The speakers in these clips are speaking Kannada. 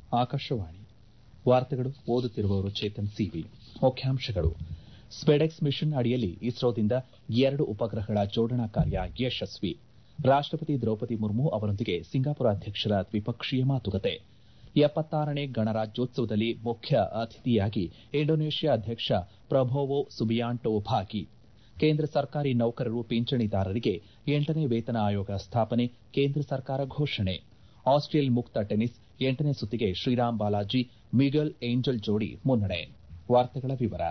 ಆಕಾಶವಾಣಿ ವಾರ್ತೆಗಳು ಓದುತ್ತಿರುವವರು ಚೇತನ್ ಸಿವಿ ಮುಖ್ಯಾಂಶಗಳು ಸ್ಪೆಡೆಕ್ಸ್ ಮಿಷನ್ ಅಡಿಯಲ್ಲಿ ಇಸ್ರೋದಿಂದ ಎರಡು ಉಪಗ್ರಹಗಳ ಜೋಡಣಾ ಕಾರ್ಯ ಯಶಸ್ವಿ ರಾಷ್ಟಪತಿ ದ್ರೌಪದಿ ಮುರ್ಮು ಅವರೊಂದಿಗೆ ಸಿಂಗಾಪುರ ಅಧ್ಯಕ್ಷರ ದ್ವಿಪಕ್ಷೀಯ ಮಾತುಕತೆ ಎಪ್ಪತ್ತಾರನೇ ಗಣರಾಜ್ಯೋತ್ಸವದಲ್ಲಿ ಮುಖ್ಯ ಅತಿಥಿಯಾಗಿ ಇಂಡೋನೇಷ್ಯಾ ಅಧ್ಯಕ್ಷ ಪ್ರಬೋವೋ ಸುಬಿಯಾಂಟೋ ಭಾಗಿ ಕೇಂದ್ರ ಸರ್ಕಾರಿ ನೌಕರರು ಪಿಂಚಣಿದಾರರಿಗೆ ಎಂಟನೇ ವೇತನ ಆಯೋಗ ಸ್ಥಾಪನೆ ಕೇಂದ್ರ ಸರ್ಕಾರ ಘೋಷಣೆ ಆಸ್ಟ್ರೇಲಿಯನ್ ಮುಕ್ತ ಟೆನಿಸ್ ಎಂಟನೇ ಸುತ್ತಿಗೆ ಶ್ರೀರಾಮ್ ಬಾಲಾಜಿ ಮಿಗೆಲ್ ಏಂಜಲ್ ಜೋಡಿ ಮುನ್ನಡೆ ವಾರ್ತೆಗಳ ವಿವರ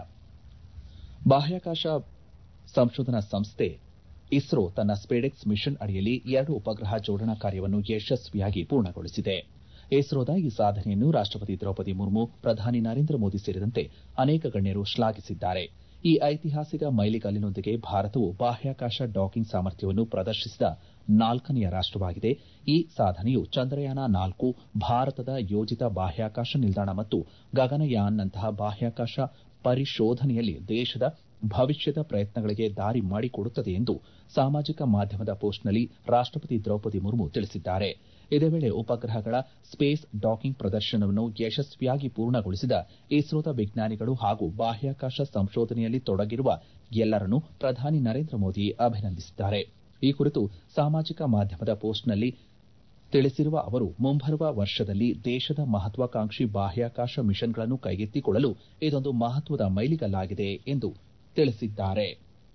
ಬಾಹ್ಯಾಕಾಶ ಸಂಶೋಧನಾ ಸಂಸ್ಥೆ ಇಸ್ರೋ ತನ್ನ ಸ್ಪೆಡೆಕ್ಸ್ ಮಿಷನ್ ಅಡಿಯಲ್ಲಿ ಎರಡು ಉಪಗ್ರಹ ಜೋಡಣಾ ಕಾರ್ಯವನ್ನು ಯಶಸ್ವಿಯಾಗಿ ಪೂರ್ಣಗೊಳಿಸಿದೆ ಇಸ್ರೋದ ಈ ಸಾಧನೆಯನ್ನು ರಾಷ್ಟಪತಿ ದ್ರೌಪದಿ ಮುರ್ಮು ಪ್ರಧಾನಿ ನರೇಂದ್ರ ಮೋದಿ ಸೇರಿದಂತೆ ಅನೇಕ ಗಣ್ಯರು ಶ್ಲಾಘಿಸಿದ್ದಾರೆ ಈ ಐತಿಹಾಸಿಕ ಮೈಲಿಗಲ್ಲಿನೊಂದಿಗೆ ಭಾರತವು ಬಾಹ್ಯಾಕಾಶ ಡಾಕಿಂಗ್ ಸಾಮರ್ಥ್ಯವನ್ನು ಪ್ರದರ್ಶಿಸಿದ ನಾಲ್ಕನೆಯ ರಾಷ್ಟವಾಗಿದೆ ಈ ಸಾಧನೆಯು ಚಂದ್ರಯಾನ ನಾಲ್ಕು ಭಾರತದ ಯೋಜಿತ ಬಾಹ್ಯಾಕಾಶ ನಿಲ್ದಾಣ ಮತ್ತು ಗಗನಯಾನ್ನಂತಹ ಬಾಹ್ಯಾಕಾಶ ಪರಿಶೋಧನೆಯಲ್ಲಿ ದೇಶದ ಭವಿಷ್ಯದ ಪ್ರಯತ್ನಗಳಿಗೆ ದಾರಿ ಮಾಡಿಕೊಡುತ್ತದೆ ಎಂದು ಸಾಮಾಜಿಕ ಮಾಧ್ಯಮದ ಪೋಸ್ಟ್ನಲ್ಲಿ ರಾಷ್ಟಪತಿ ದ್ರೌಪದಿ ಮುರ್ಮು ತಿಳಿಸಿದ್ದಾರೆ ಇದೇ ವೇಳೆ ಉಪಗ್ರಹಗಳ ಸ್ಪೇಸ್ ಡಾಕಿಂಗ್ ಪ್ರದರ್ಶನವನ್ನು ಯಶಸ್ವಿಯಾಗಿ ಪೂರ್ಣಗೊಳಿಸಿದ ಇಸ್ರೋದ ವಿಜ್ಞಾನಿಗಳು ಹಾಗೂ ಬಾಹ್ಯಾಕಾಶ ಸಂಶೋಧನೆಯಲ್ಲಿ ತೊಡಗಿರುವ ಎಲ್ಲರನ್ನೂ ಪ್ರಧಾನಿ ನರೇಂದ್ರ ಮೋದಿ ಅಭಿನಂದಿಸಿದ್ದಾರೆ ಈ ಕುರಿತು ಸಾಮಾಜಿಕ ಮಾಧ್ಯಮದ ಪೋಸ್ಟ್ನಲ್ಲಿ ತಿಳಿಸಿರುವ ಅವರು ಮುಂಬರುವ ವರ್ಷದಲ್ಲಿ ದೇಶದ ಮಹತ್ವಾಕಾಂಕ್ಷಿ ಬಾಹ್ಯಾಕಾಶ ಮಿಷನ್ಗಳನ್ನು ಕೈಗೆತ್ತಿಕೊಳ್ಳಲು ಇದೊಂದು ಮಹತ್ವದ ಮೈಲಿಗಲ್ಲಾಗಿದೆ ಎಂದು ತಿಳಿಸಿದ್ದಾರೆ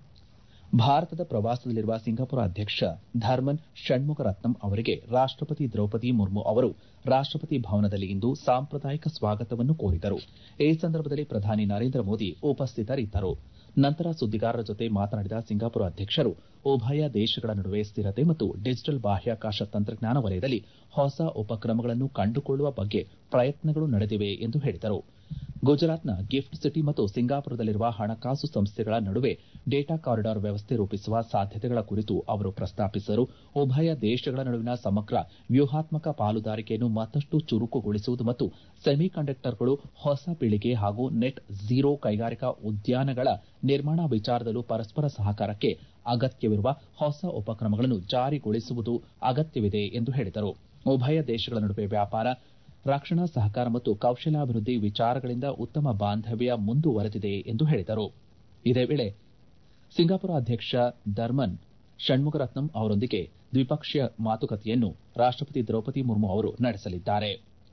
ಭಾರತದ ಪ್ರವಾಸದಲ್ಲಿರುವ ಸಿಂಗಾಪುರ ಅಧ್ಯಕ್ಷ ಧರ್ಮನ್ ಷಣ್ಮುಗರತ್ನಂ ಅವರಿಗೆ ರಾಷ್ಟಪತಿ ದ್ರೌಪದಿ ಮುರ್ಮು ಅವರು ರಾಷ್ಟಪತಿ ಭವನದಲ್ಲಿ ಇಂದು ಸಾಂಪ್ರದಾಯಿಕ ಸ್ವಾಗತವನ್ನು ಕೋರಿದರು ಈ ಸಂದರ್ಭದಲ್ಲಿ ಪ್ರಧಾನಿ ನರೇಂದ್ರ ಮೋದಿ ಉಪಸ್ಥಿತರಿದ್ದರು ನಂತರ ಸುದ್ದಿಗಾರರ ಜೊತೆ ಮಾತನಾಡಿದ ಸಿಂಗಾಪುರ ಅಧ್ಯಕ್ಷರು ಉಭಯ ದೇಶಗಳ ನಡುವೆ ಸ್ಥಿರತೆ ಮತ್ತು ಡಿಜಿಟಲ್ ಬಾಹ್ಯಾಕಾಶ ತಂತ್ರಜ್ಞಾನ ವಲಯದಲ್ಲಿ ಹೊಸ ಉಪಕ್ರಮಗಳನ್ನು ಕಂಡುಕೊಳ್ಳುವ ಬಗ್ಗೆ ಪ್ರಯತ್ನಗಳು ನಡೆದಿವೆ ಎಂದು ಹೇಳಿದರು ಗುಜರಾತ್ನ ಗಿಫ್ಟ್ ಸಿಟಿ ಮತ್ತು ಸಿಂಗಾಪುರದಲ್ಲಿರುವ ಹಣಕಾಸು ಸಂಸ್ಥೆಗಳ ನಡುವೆ ಡೇಟಾ ಕಾರಿಡಾರ್ ವ್ಯವಸ್ಥೆ ರೂಪಿಸುವ ಸಾಧ್ಯತೆಗಳ ಕುರಿತು ಅವರು ಪ್ರಸ್ತಾಪಿಸಿದರು ಉಭಯ ದೇಶಗಳ ನಡುವಿನ ಸಮಗ್ರ ವ್ಯೂಹಾತ್ಮಕ ಪಾಲುದಾರಿಕೆಯನ್ನು ಮತ್ತಷ್ಟು ಚುರುಕುಗೊಳಿಸುವುದು ಮತ್ತು ಸೆಮಿಕಂಡಕ್ಟರ್ಗಳು ಹೊಸ ಪೀಳಿಗೆ ಹಾಗೂ ನೆಟ್ ಝೀರೋ ಕೈಗಾರಿಕಾ ಉದ್ಯಾನಗಳ ನಿರ್ಮಾಣ ವಿಚಾರದಲ್ಲೂ ಪರಸ್ಪರ ಸಹಕಾರಕ್ಕೆ ಅಗತ್ಯವಿರುವ ಹೊಸ ಉಪಕ್ರಮಗಳನ್ನು ಜಾರಿಗೊಳಿಸುವುದು ಅಗತ್ಯವಿದೆ ಎಂದು ಹೇಳಿದರು ಉಭಯ ದೇಶಗಳ ನಡುವೆ ವ್ಯಾಪಾರ ರಕ್ಷಣಾ ಸಹಕಾರ ಮತ್ತು ಕೌಶಲ್ಯಾಭಿವೃದ್ಧಿ ವಿಚಾರಗಳಿಂದ ಉತ್ತಮ ಬಾಂಧವ್ಯ ಮುಂದುವರೆದಿದೆ ಎಂದು ಹೇಳಿದರು ಇದೇ ವೇಳೆ ಸಿಂಗಾಪುರ ಅಧ್ಯಕ್ಷ ಧರ್ಮನ್ ಷಣ್ಮುಗರತ್ನಂ ಅವರೊಂದಿಗೆ ದ್ವಿಪಕ್ಷೀಯ ಮಾತುಕತೆಯನ್ನು ರಾಷ್ಟಪತಿ ದ್ರೌಪದಿ ಮುರ್ಮು ಅವರು ನಡೆಸಲಿದ್ದಾರೆ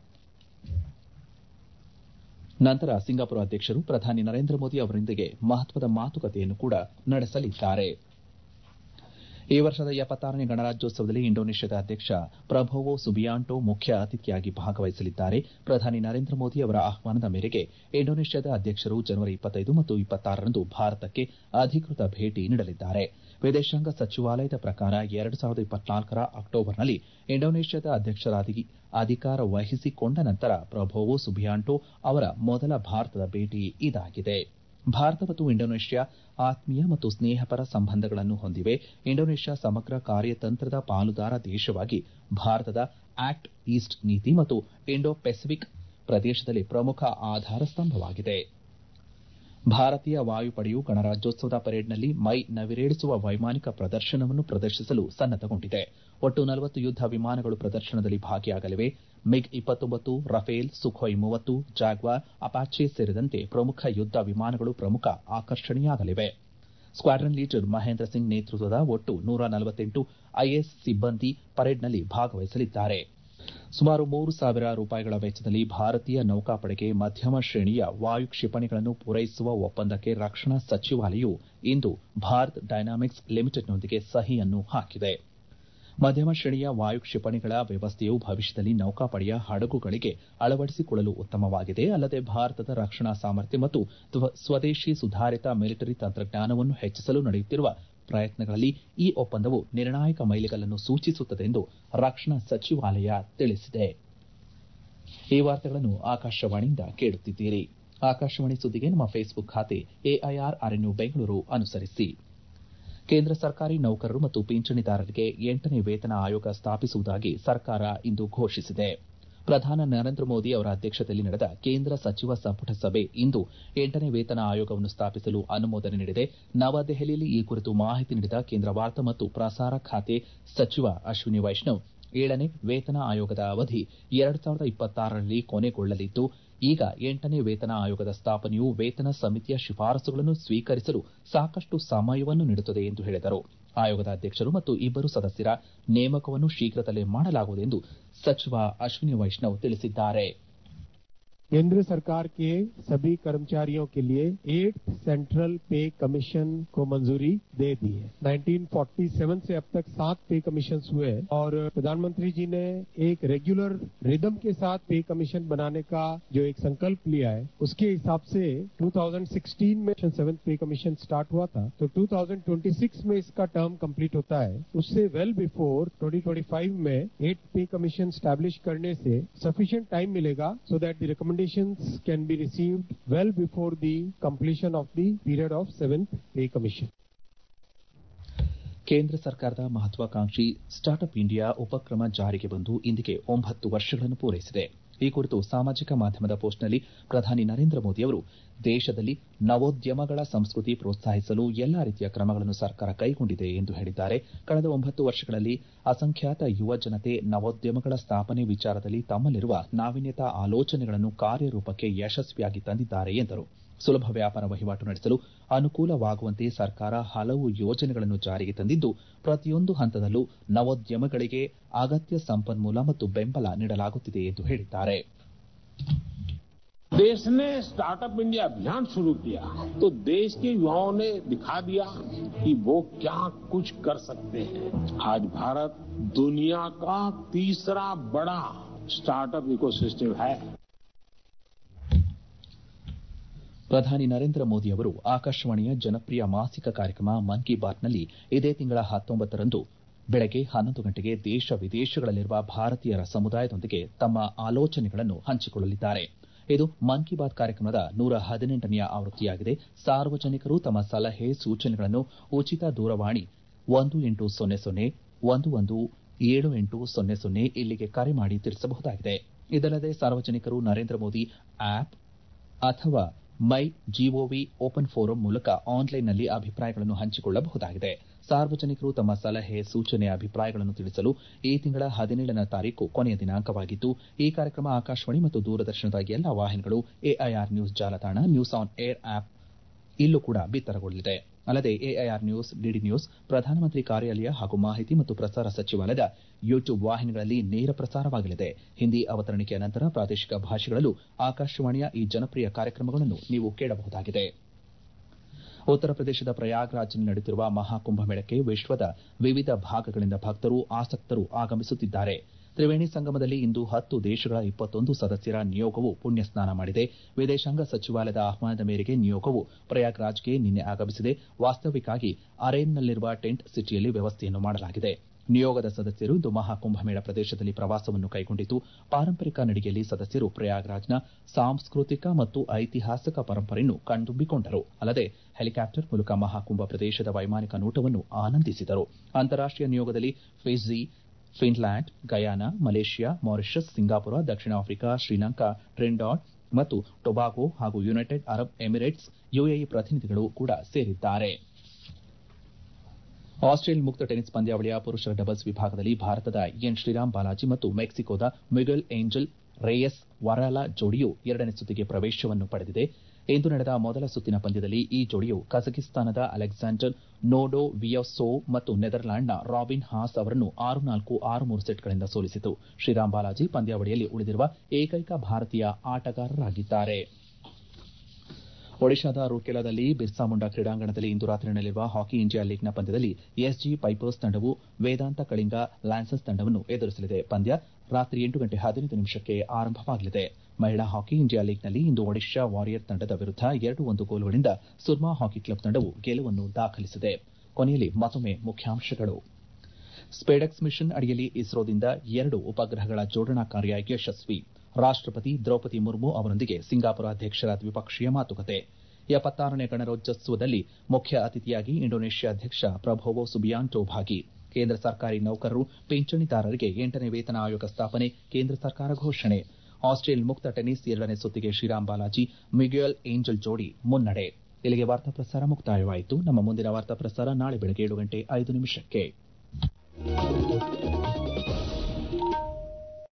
ನಂತರ ಸಿಂಗಾಪುರ ಅಧ್ಯಕ್ಷರು ಪ್ರಧಾನಿ ನರೇಂದ್ರ ಮೋದಿ ಅವರೊಂದಿಗೆ ಮಹತ್ವದ ಮಾತುಕತೆಯನ್ನು ಕೂಡ ನಡೆಸಲಿದ್ದಾರೆ ಈ ವರ್ಷದ ಎಪ್ಪತ್ತಾರನೇ ಗಣರಾಜ್ಯೋತ್ಸವದಲ್ಲಿ ಇಂಡೋನೇಷ್ಯಾದ ಅಧ್ಯಕ್ಷ ಪ್ರಬೋವೋ ಸುಬಿಯಾಂಟೋ ಮುಖ್ಯ ಅತಿಥಿಯಾಗಿ ಭಾಗವಹಿಸಲಿದ್ದಾರೆ ಪ್ರಧಾನಿ ನರೇಂದ್ರ ಮೋದಿ ಅವರ ಆಹ್ವಾನದ ಮೇರೆಗೆ ಇಂಡೋನೇಷ್ಯಾದ ಅಧ್ಯಕ್ಷರು ಜನವರಿ ಇಪ್ಪತ್ತೈದು ಮತ್ತು ಇಪ್ಪತ್ತಾರರಂದು ಭಾರತಕ್ಕೆ ಅಧಿಕೃತ ಭೇಟಿ ನೀಡಲಿದ್ದಾರೆ ವಿದೇಶಾಂಗ ಸಚಿವಾಲಯದ ಪ್ರಕಾರ ಎರಡು ಸಾವಿರದ ಇಪ್ಪತ್ನಾಲ್ಕರ ಅಕ್ಟೋಬರ್ನಲ್ಲಿ ಇಂಡೋನೇಷ್ಯಾದ ಅಧ್ಯಕ್ಷರಾಗಿ ಅಧಿಕಾರ ವಹಿಸಿಕೊಂಡ ನಂತರ ಪ್ರಬೋವೋ ಸುಬಿಯಾಂಟೋ ಅವರ ಮೊದಲ ಭಾರತದ ಭೇಟಿ ಇದಾಗಿದೆ ಭಾರತ ಮತ್ತು ಇಂಡೋನೇಷ್ಯಾ ಆತ್ಮೀಯ ಮತ್ತು ಸ್ನೇಹಪರ ಸಂಬಂಧಗಳನ್ನು ಹೊಂದಿವೆ ಇಂಡೋನೇಷ್ಯಾ ಸಮಗ್ರ ಕಾರ್ಯತಂತ್ರದ ಪಾಲುದಾರ ದೇಶವಾಗಿ ಭಾರತದ ಆಕ್ಟ್ ಈಸ್ಟ್ ನೀತಿ ಮತ್ತು ಇಂಡೋ ಪೆಸಿಫಿಕ್ ಪ್ರದೇಶದಲ್ಲಿ ಪ್ರಮುಖ ಆಧಾರ ಸ್ತಂಭವಾಗಿದೆ ಭಾರತೀಯ ವಾಯುಪಡೆಯು ಗಣರಾಜ್ಯೋತ್ಸವದ ಪರೇಡ್ನಲ್ಲಿ ಮೈ ನವಿರೇಳಿಸುವ ವೈಮಾನಿಕ ಪ್ರದರ್ಶನವನ್ನು ಪ್ರದರ್ಶಿಸಲು ಸನ್ನದ್ದಗೊಂಡಿದೆ ಒಟ್ಟು ನಲವತ್ತು ಯುದ್ದ ವಿಮಾನಗಳು ಪ್ರದರ್ಶನದಲ್ಲಿ ಭಾಗಿಯಾಗಲಿವೆ ಮಿಗ್ ಇಪ್ಪತ್ತೊಂಬತ್ತು ರಫೇಲ್ ಸುಖೋಯ್ ಮೂವತ್ತು ಜಾಗ್ವಾರ್ ಅಪಾಚೆ ಸೇರಿದಂತೆ ಪ್ರಮುಖ ಯುದ್ದ ವಿಮಾನಗಳು ಪ್ರಮುಖ ಆಕರ್ಷಣೆಯಾಗಲಿವೆ ಸ್ಕ್ವಾಡ್ರನ್ ಲೀಡರ್ ಮಹೇಂದ್ರ ಸಿಂಗ್ ನೇತೃತ್ವದ ಒಟ್ಟು ನೂರ ನಲವತ್ತೆಂಟು ಐಎಎಸ್ ಸಿಬ್ಬಂದಿ ಪರೇಡ್ನಲ್ಲಿ ಭಾಗವಹಿಸಲಿದ್ದಾರೆ ಸುಮಾರು ಮೂರು ಸಾವಿರ ರೂಪಾಯಿಗಳ ವೆಚ್ಚದಲ್ಲಿ ಭಾರತೀಯ ನೌಕಾಪಡೆಗೆ ಮಧ್ಯಮ ಶ್ರೇಣಿಯ ವಾಯು ಕ್ಷಿಪಣಿಗಳನ್ನು ಪೂರೈಸುವ ಒಪ್ಪಂದಕ್ಕೆ ರಕ್ಷಣಾ ಸಚಿವಾಲಯವು ಇಂದು ಭಾರತ್ ಡೈನಾಮಿಕ್ಸ್ ಲಿಮಿಟೆಡ್ನೊಂದಿಗೆ ಸಹಿಯನ್ನು ಹಾಕಿದೆ ಮಧ್ಯಮ ಶ್ರೇಣಿಯ ವಾಯು ಕ್ಷಿಪಣಿಗಳ ವ್ಯವಸ್ಥೆಯು ಭವಿಷ್ಯದಲ್ಲಿ ನೌಕಾಪಡೆಯ ಹಡಗುಗಳಿಗೆ ಅಳವಡಿಸಿಕೊಳ್ಳಲು ಉತ್ತಮವಾಗಿದೆ ಅಲ್ಲದೆ ಭಾರತದ ರಕ್ಷಣಾ ಸಾಮರ್ಥ್ಯ ಮತ್ತು ಸ್ವದೇಶಿ ಸುಧಾರಿತ ಮಿಲಿಟರಿ ತಂತ್ರಜ್ಞಾನವನ್ನು ಹೆಚ್ಚಿಸಲು ನಡೆಯುತ್ತಿರುವ ಪ್ರಯತ್ನಗಳಲ್ಲಿ ಈ ಒಪ್ಪಂದವು ನಿರ್ಣಾಯಕ ಮೈಲಿಗಲ್ಲನ್ನು ಸೂಚಿಸುತ್ತದೆ ಎಂದು ರಕ್ಷಣಾ ಸಚಿವಾಲಯ ತಿಳಿಸಿದೆ ಈ ವಾರ್ತೆಗಳನ್ನು ಆಕಾಶವಾಣಿಯಿಂದ ಕೇಳುತ್ತಿದ್ದೀರಿ ಆಕಾಶವಾಣಿ ಸುದ್ದಿಗೆ ನಮ್ಮ ಫೇಸ್ಬುಕ್ ಖಾತೆ ಎಐಆರ್ ಆರ್ಎನ್ಯು ಬೆಂಗಳೂರು ಅನುಸರಿಸಿ ಕೇಂದ್ರ ಸರ್ಕಾರಿ ನೌಕರರು ಮತ್ತು ಪಿಂಚಣಿದಾರರಿಗೆ ಎಂಟನೇ ವೇತನ ಆಯೋಗ ಸ್ಥಾಪಿಸುವುದಾಗಿ ಸರ್ಕಾರ ಇಂದು ಘೋಷಿಸಿದೆ ಪ್ರಧಾನಿ ನರೇಂದ್ರ ಮೋದಿ ಅವರ ಅಧ್ಯಕ್ಷತೆಯಲ್ಲಿ ನಡೆದ ಕೇಂದ್ರ ಸಚಿವ ಸಂಪುಟ ಸಭೆ ಇಂದು ಎಂಟನೇ ವೇತನ ಆಯೋಗವನ್ನು ಸ್ಥಾಪಿಸಲು ಅನುಮೋದನೆ ನೀಡಿದೆ ನವದೆಹಲಿಯಲ್ಲಿ ಈ ಕುರಿತು ಮಾಹಿತಿ ನೀಡಿದ ಕೇಂದ್ರ ವಾರ್ತಾ ಮತ್ತು ಪ್ರಸಾರ ಖಾತೆ ಸಚಿವ ಅಶ್ವಿನಿ ವೈಷ್ಣವ್ ಏಳನೇ ವೇತನ ಆಯೋಗದ ಅವಧಿ ಎರಡು ಸಾವಿರದ ಇಪ್ಪತ್ತಾರರಲ್ಲಿ ಕೊನೆಗೊಳ್ಳಲಿದ್ದು ಈಗ ಎಂಟನೇ ವೇತನ ಆಯೋಗದ ಸ್ಥಾಪನೆಯು ವೇತನ ಸಮಿತಿಯ ಶಿಫಾರಸುಗಳನ್ನು ಸ್ವೀಕರಿಸಲು ಸಾಕಷ್ಟು ಸಮಯವನ್ನು ನೀಡುತ್ತದೆ ಎಂದು ಹೇಳಿದರು ಆಯೋಗದ ಅಧ್ಯಕ್ಷರು ಮತ್ತು ಇಬ್ಬರು ಸದಸ್ಯರ ನೇಮಕವನ್ನು ಶೀಘ್ರದಲ್ಲೇ ಮಾಡಲಾಗುವುದು ಎಂದು ಸಚಿವ ಅಶ್ವಿನಿ ವೈಷ್ಣವ್ ತಿಳಿಸಿದ್ದಾರೆ केंद्र सरकार के सभी कर्मचारियों के लिए एट सेंट्रल पे कमीशन को मंजूरी दे दी है 1947 से अब तक सात पे कमीशन हुए हैं और प्रधानमंत्री जी ने एक रेगुलर रिदम के साथ पे कमीशन बनाने का जो एक संकल्प लिया है उसके हिसाब से 2016 में सेवन पे कमीशन स्टार्ट हुआ था तो 2026 में इसका टर्म कंप्लीट होता है उससे वेल बिफोर 2025 में एट पे कमीशन स्टैब्लिश करने से सफिशिएंट टाइम मिलेगा so that the recommendations can be received well before the completion of the period of seventh pay commission. ಕೇಂದ್ರ ಸರ್ಕಾರದ ಮಹತ್ವಾಕಾಂಕ್ಷಿ ಸ್ಟಾರ್ಟ್ಅಪ್ ಇಂಡಿಯಾ ಉಪಕ್ರಮ ಜಾರಿಗೆ ಬಂದು ಇಂದಿಗೆ ಒಂಬತ್ತು ವರ್ಷಗಳನ್ನು ಪೂರೈಸಿದೆ ಈ ಕುರಿತು ಸಾಮಾಜಿಕ ಮಾಧ್ಯಮದ ಪೋಸ್ಟ್ನಲ್ಲಿ ಪ್ರಧಾನಿ ನರೇಂದ್ರ ಮೋದಿ ಅವರು ದೇಶದಲ್ಲಿ ನವೋದ್ಯಮಗಳ ಸಂಸ್ಕೃತಿ ಪ್ರೋತ್ಸಾಹಿಸಲು ಎಲ್ಲಾ ರೀತಿಯ ಕ್ರಮಗಳನ್ನು ಸರ್ಕಾರ ಕೈಗೊಂಡಿದೆ ಎಂದು ಹೇಳಿದ್ದಾರೆ ಕಳೆದ ಒಂಬತ್ತು ವರ್ಷಗಳಲ್ಲಿ ಅಸಂಖ್ಯಾತ ಯುವ ಜನತೆ ನವೋದ್ಯಮಗಳ ಸ್ಥಾಪನೆ ವಿಚಾರದಲ್ಲಿ ತಮ್ಮಲ್ಲಿರುವ ನಾವೀನ್ಯತಾ ಆಲೋಚನೆಗಳನ್ನು ಕಾರ್ಯರೂಪಕ್ಕೆ ಯಶಸ್ವಿಯಾಗಿ ತಂದಿದ್ದಾರೆ ಎಂದರು ಸುಲಭ ವ್ಯಾಪಾರ ವಹಿವಾಟು ನಡೆಸಲು ಅನುಕೂಲವಾಗುವಂತೆ ಸರ್ಕಾರ ಹಲವು ಯೋಜನೆಗಳನ್ನು ಜಾರಿಗೆ ತಂದಿದ್ದು ಪ್ರತಿಯೊಂದು ಹಂತದಲ್ಲೂ ನವೋದ್ಯಮಗಳಿಗೆ ಅಗತ್ಯ ಸಂಪನ್ಮೂಲ ಮತ್ತು ಬೆಂಬಲ ನೀಡಲಾಗುತ್ತಿದೆ ಎಂದು ಹೇಳಿದ್ದಾರೆ देश ने स्टार्टअप इंडिया अभियान शुरू किया तो देश के युवाओं ने दिखा दिया कि वो क्या कुछ कर सकते हैं आज भारत दुनिया का तीसरा बड़ा स्टार्टअप इकोसिस्टम है ಪ್ರಧಾನಿ ನರೇಂದ್ರ ಮೋದಿ ಅವರು ಆಕಾಶವಾಣಿಯ ಜನಪ್ರಿಯ ಮಾಸಿಕ ಕಾರ್ಯಕ್ರಮ ಮನ್ ಕಿ ಬಾತ್ನಲ್ಲಿ ಇದೇ ತಿಂಗಳ ಹತ್ತೊಂಬತ್ತರಂದು ಬೆಳಗ್ಗೆ ಹನ್ನೊಂದು ಗಂಟೆಗೆ ದೇಶ ವಿದೇಶಗಳಲ್ಲಿರುವ ಭಾರತೀಯರ ಸಮುದಾಯದೊಂದಿಗೆ ತಮ್ಮ ಆಲೋಚನೆಗಳನ್ನು ಹಂಚಿಕೊಳ್ಳಲಿದ್ದಾರೆ ಇದು ಮನ್ ಕಿ ಬಾತ್ ಕಾರ್ಯಕ್ರಮದ ನೂರ ಹದಿನೆಂಟನೆಯ ಆವೃತ್ತಿಯಾಗಿದೆ ಸಾರ್ವಜನಿಕರು ತಮ್ಮ ಸಲಹೆ ಸೂಚನೆಗಳನ್ನು ಉಚಿತ ದೂರವಾಣಿ ಒಂದು ಎಂಟು ಸೊನ್ನೆ ಸೊನ್ನೆ ಒಂದು ಒಂದು ಏಳು ಎಂಟು ಸೊನ್ನೆ ಸೊನ್ನೆ ಇಲ್ಲಿಗೆ ಕರೆ ಮಾಡಿ ತಿಳಿಸಬಹುದಾಗಿದೆ ಇದಲ್ಲದೆ ಸಾರ್ವಜನಿಕರು ನರೇಂದ್ರ ಮೋದಿ ಆಪ್ ಅಥವಾ ಮೈ ಜಿಒವಿ ಓಪನ್ ಫೋರಂ ಮೂಲಕ ಆನ್ಲೈನ್ನಲ್ಲಿ ಅಭಿಪ್ರಾಯಗಳನ್ನು ಹಂಚಿಕೊಳ್ಳಬಹುದಾಗಿದೆ ಸಾರ್ವಜನಿಕರು ತಮ್ಮ ಸಲಹೆ ಸೂಚನೆ ಅಭಿಪ್ರಾಯಗಳನ್ನು ತಿಳಿಸಲು ಈ ತಿಂಗಳ ಹದಿನೇಳನೇ ತಾರೀಕು ಕೊನೆಯ ದಿನಾಂಕವಾಗಿದ್ದು ಈ ಕಾರ್ಯಕ್ರಮ ಆಕಾಶವಾಣಿ ಮತ್ತು ದೂರದರ್ಶನದ ಎಲ್ಲಾ ವಾಹಿನಿಗಳು ಎಐಆರ್ ನ್ಯೂಸ್ ಜಾಲತಾಣ ನ್ಯೂಸ್ ಆನ್ ಏರ್ ಆಪ್ ಇಲ್ಲೂ ಕೂಡ ಬಿತ್ತರಗೊಳ್ಳಲಿದೆ ಅಲ್ಲದೆ ಎಐಆರ್ ನ್ಯೂಸ್ ಡಿಡಿ ನ್ಯೂಸ್ ಪ್ರಧಾನಮಂತ್ರಿ ಕಾರ್ಯಾಲಯ ಹಾಗೂ ಮಾಹಿತಿ ಮತ್ತು ಪ್ರಸಾರ ಸಚಿವಾಲಯದ ಯೂಟ್ಯೂಬ್ ವಾಹಿನಿಗಳಲ್ಲಿ ನೇರ ಪ್ರಸಾರವಾಗಲಿದೆ ಹಿಂದಿ ಅವತರಣಿಕೆಯ ನಂತರ ಪ್ರಾದೇಶಿಕ ಭಾಷೆಗಳಲ್ಲೂ ಆಕಾಶವಾಣಿಯ ಈ ಜನಪ್ರಿಯ ಕಾರ್ಯಕ್ರಮಗಳನ್ನು ನೀವು ಕೇಳಬಹುದಾಗಿದೆ ಉತ್ತರ ಪ್ರದೇಶದ ಪ್ರಯಾಗ್ರಾಜ್ನಲ್ಲಿ ನಡೆಯುತ್ತಿರುವ ಮಹಾಕುಂಭಮೇಳಕ್ಕೆ ವಿಶ್ವದ ವಿವಿಧ ಭಾಗಗಳಿಂದ ಭಕ್ತರು ಆಸಕ್ತರು ಆಗಮಿಸುತ್ತಿದ್ದಾರೆ ತ್ರಿವೇಣಿ ಸಂಗಮದಲ್ಲಿ ಇಂದು ಹತ್ತು ದೇಶಗಳ ಇಪ್ಪತ್ತೊಂದು ಸದಸ್ಯರ ನಿಯೋಗವು ಪುಣ್ಯ ಸ್ನಾನ ಮಾಡಿದೆ ವಿದೇಶಾಂಗ ಸಚಿವಾಲಯದ ಆಹ್ವಾನದ ಮೇರೆಗೆ ನಿಯೋಗವು ಪ್ರಯಾಗ್ರಾಜ್ಗೆ ನಿನ್ನೆ ಆಗಮಿಸಿದೆ ವಾಸ್ತವಿಕವಾಗಿ ಅರೇನ್ನಲ್ಲಿರುವ ಟೆಂಟ್ ಸಿಟಿಯಲ್ಲಿ ವ್ಯವಸ್ಥೆಯನ್ನು ಮಾಡಲಾಗಿದೆ ನಿಯೋಗದ ಸದಸ್ಯರು ಇಂದು ಮಹಾಕುಂಭಮೇಳ ಪ್ರದೇಶದಲ್ಲಿ ಪ್ರವಾಸವನ್ನು ಕೈಗೊಂಡಿದ್ದು ಪಾರಂಪರಿಕ ನಡಿಗೆಯಲ್ಲಿ ಸದಸ್ಯರು ಪ್ರಯಾಗ್ರಾಜ್ನ ಸಾಂಸ್ಕೃತಿಕ ಮತ್ತು ಐತಿಹಾಸಿಕ ಪರಂಪರೆಯನ್ನು ಕಣ್ತುಂಬಿಕೊಂಡರು ಅಲ್ಲದೆ ಹೆಲಿಕಾಪ್ಟರ್ ಮೂಲಕ ಮಹಾಕುಂಭ ಪ್ರದೇಶದ ವೈಮಾನಿಕ ನೋಟವನ್ನು ಆನಂದಿಸಿದರು ಅಂತಾರಾಷ್ಟೀಯ ನಿಯೋಗದಲ್ಲಿ Fiji Finland Guyana Malaysia Mauritius Singapore ದಕ್ಷಿಣ ಆಫ್ರಿಕಾ ಶ್ರೀಲಂಕಾ ಟ್ರಿನ್ಡಾಡ್ ಮತ್ತು ಟೊಬಾಗೊ ಹಾಗೂ ಯುನೈಟೆಡ್ ಅರಬ್ ಎಮಿರೇಟ್ಸ್ ಯುಎಇ ಪ್ರತಿನಿಧಿಗಳು ಕೂಡ ಸೇರಿದ್ದಾರೆ ಆಸ್ಟ್ರೇಲಿಯನ್ ಮುಕ್ತ ಟೆನಿಸ್ ಪಂದ್ಯಾವಳಿಯ ಪುರುಷರ ಡಬಲ್ಸ್ ವಿಭಾಗದಲ್ಲಿ ಭಾರತದ ಎನ್ ಶ್ರೀರಾಮ್ ಬಾಲಾಜಿ ಮತ್ತು ಮೆಕ್ಸಿಕೋದ ಮಿಗುಲ್ ಏಂಜಲ್ ರೇಯಸ್ ವರಾಲಾ ಜೋಡಿಯು ಎರಡನೇ ಸುತ್ತಿಗೆ ಪ್ರವೇಶವನ್ನು ಪಡೆದಿದೆ ಇಂದು ನಡೆದ ಮೊದಲ ಸುತ್ತಿನ ಪಂದ್ಯದಲ್ಲಿ ಈ ಜೋಡಿಯು ಕಜಕಿಸ್ತಾನದ ಅಲೆಕ್ಸಾಂಡರ್ ನೋಡೋ ವಿಯಸೋವ್ ಮತ್ತು ನೆದರ್ಲ್ಯಾಂಡ್ನ ರಾಬಿನ್ ಹಾಸ್ ಅವರನ್ನು ಆರು ನಾಲ್ಕು ಆರು ಮೂರು ಸೆಟ್ಗಳಿಂದ ಸೋಲಿಸಿತು ಶ್ರೀರಾಮ್ ಬಾಲಾಜಿ ಪಂದ್ಯಾವಳಿಯಲ್ಲಿ ಉಳಿದಿರುವ ಏಕೈಕ ಭಾರತೀಯ ಆಟಗಾರರಾಗಿದ್ದಾರೆ ಒಡಿಶಾದ ರೂರ್ಕೆಲಾದಲ್ಲಿ ಬಿರ್ಸಾ ಮುಂಡಾ ಕ್ರೀಡಾಂಗಣದಲ್ಲಿ ಇಂದು ರಾತ್ರಿ ನಡೆಯಲಿರುವ ಹಾಕಿ ಇಂಡಿಯಾ ಲೀಗ್ನ ಪಂದ್ಯದಲ್ಲಿ ಎಸ್ಜಿ ಪೈಪರ್ಸ್ ತಂಡವು ವೇದಾಂತ ಕಳಿಂಗ ಲ್ಯಾನ್ಸರ್ಸ್ ತಂಡವನ್ನು ಎದುರಿಸಲಿದೆ ಪಂದ್ಯ ರಾತ್ರಿ ಎಂಟು ಗಂಟೆ ಹದಿನೈದು ನಿಮಿಷಕ್ಕೆ ಆರಂಭವಾಗಲಿದೆ ಮಹಿಳಾ ಹಾಕಿ ಇಂಡಿಯಾ ಲೀಗ್ನಲ್ಲಿ ಇಂದು ಒಡಿಶಾ ವಾರಿಯರ್ ತಂಡದ ವಿರುದ್ಧ ಎರಡು ಒಂದು ಗೋಲುಗಳಿಂದ ಸುರ್ಮಾ ಹಾಕಿ ಕ್ಲಬ್ ತಂಡವು ಗೆಲುವನ್ನು ದಾಖಲಿಸಿದೆ ಕೊನೆಯಲ್ಲಿ ಮತ್ತೊಮ್ಮೆ ಮುಖ್ಯಾಂಶಗಳು ಸ್ಪೇಡೆಕ್ಸ್ ಮಿಷನ್ ಅಡಿಯಲ್ಲಿ ಇಸ್ರೋದಿಂದ ಎರಡು ಉಪಗ್ರಹಗಳ ಜೋಡಣಾ ಕಾರ್ಯ ಯಶಸ್ವಿ ರಾಷ್ಟಪತಿ ದ್ರೌಪದಿ ಮುರ್ಮು ಅವರೊಂದಿಗೆ ಸಿಂಗಾಪುರ ಅಧ್ಯಕ್ಷರ ದ್ವಿಪಕ್ಷೀಯ ಮಾತುಕತೆ ಎಪ್ಪತ್ತಾರನೇ ಗಣರಾಜ್ಯೋತ್ಸವದಲ್ಲಿ ಮುಖ್ಯ ಅತಿಥಿಯಾಗಿ ಇಂಡೋನೇಷ್ಯಾ ಅಧ್ಯಕ್ಷ ಪ್ರಭೋವೋ ಸುಬಿಯಾಂಟೋ ಭಾಗಿ ಕೇಂದ್ರ ಸರ್ಕಾರಿ ನೌಕರರು ಪಿಂಚಣಿದಾರರಿಗೆ ಎಂಟನೇ ವೇತನ ಆಯೋಗ ಸ್ಥಾಪನೆ ಕೇಂದ್ರ ಸರ್ಕಾರ ಘೋಷಣೆ ಆಸ್ಟ್ರೇಲಿಯನ್ ಮುಕ್ತ ಟೆನಿಸ್ ಎರಡನೇ ಸುತ್ತಿಗೆ ಶ್ರೀರಾಮ್ ಬಾಲಾಜಿ ಮಿಗ್ಯುಯಲ್ ಏಂಜಲ್ ಜೋಡಿ ಮುನ್ನಡೆ ಇಲ್ಲಿಗೆ ವಾರ್ತಾ ಪ್ರಸಾರ ಮುಕ್ತಾಯವಾಯಿತು ನಮ್ಮ ಮುಂದಿನ ವಾರ್ತಾ ಪ್ರಸಾರ ನಾಳೆ ಬೆಳಗ್ಗೆ ಏಳು ಗಂಟೆ ಐದು ನಿಮಿಷಕ್ಕೆ